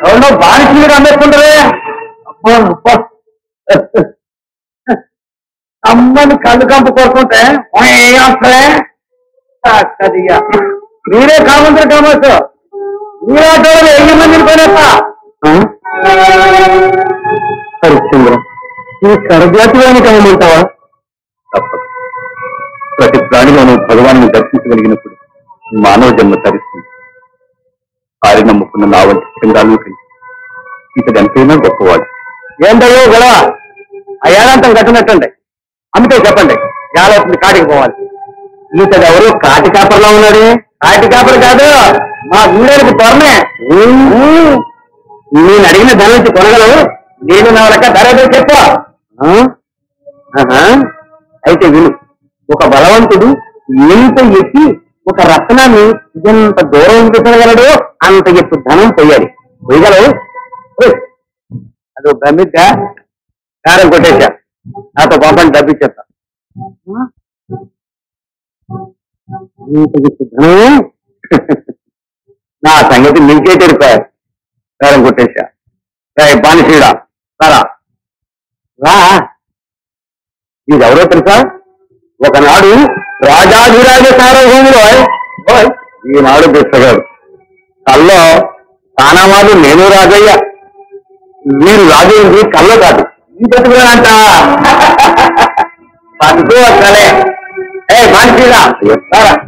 ఎవరో బానిసలు అమ్మేసుకుంటారే అబ్బో, అబ్బో. అమ్మని కళ్ళు కంపు కొడుకుంటే వస్తాయి చక్కదిగా మీరే కామంటారు కావచ్చు మీ ఆటోలు ఎన్ని మందిని పోయినప్ప హరిశ్చంద్ర ఈ కరజాతిలోని కామంటావా తప్పదు ప్రతి ప్రాణిలోనూ భగవాన్ని దర్శించగలిగినప్పుడు మానవ జన్మ తరిస్తుంది కారి నమ్ముకున్న నా వంటి చంద్రాలు కంటే ఇతడు ఎంతైనా గొప్పవాడు ఏంటయ్యో గొడవ ఆ ఏడాంతం కట్టినట్టండి అమ్మితే చెప్పండి ఏడాది కాటికి పోవాలి ఇతడు ఎవరు కాటి కాపర్లో ఉన్నాడు కాటి కాపర్ కాదు మా గూడెలకు త్వరనే నేను అడిగిన ధర నుంచి కొనగలవు నేను నా లెక్క ధర ఏదో చెప్పు ఆ? ఆహా. అయితే విను ఒక బలవంతుడు ఎంత ఎత్తి ఒక రత్నాన్ని ఎంత దూరం పెట్టగలడో అంత ఎత్తు ధనం పోయాలి పోయగలవు ఓయ్. అదో బ్రహ్మిద్దా కారం కొట్టేశా నాతో పంపండి డబ్బిచ్చేస్తా ఇంత ఎత్తు ధనం నా సంగతి నీకే తెలిపారు కారం కొట్టేశా రేయ్ బానిసీడా సరా రా ఇదెవరో తెలుసా ఒకనాడు రాజాధిరాజ సార్వభౌములు ఓయ్, ఈనాడు బిచ్చగాడు కల్లో స్థానవాదు నేను రాజయ్య వీరు రాజయ్యింది కల్లో కాదు ఈ బతుకులంట పట్టుకో అసలే ఏ మానసీరా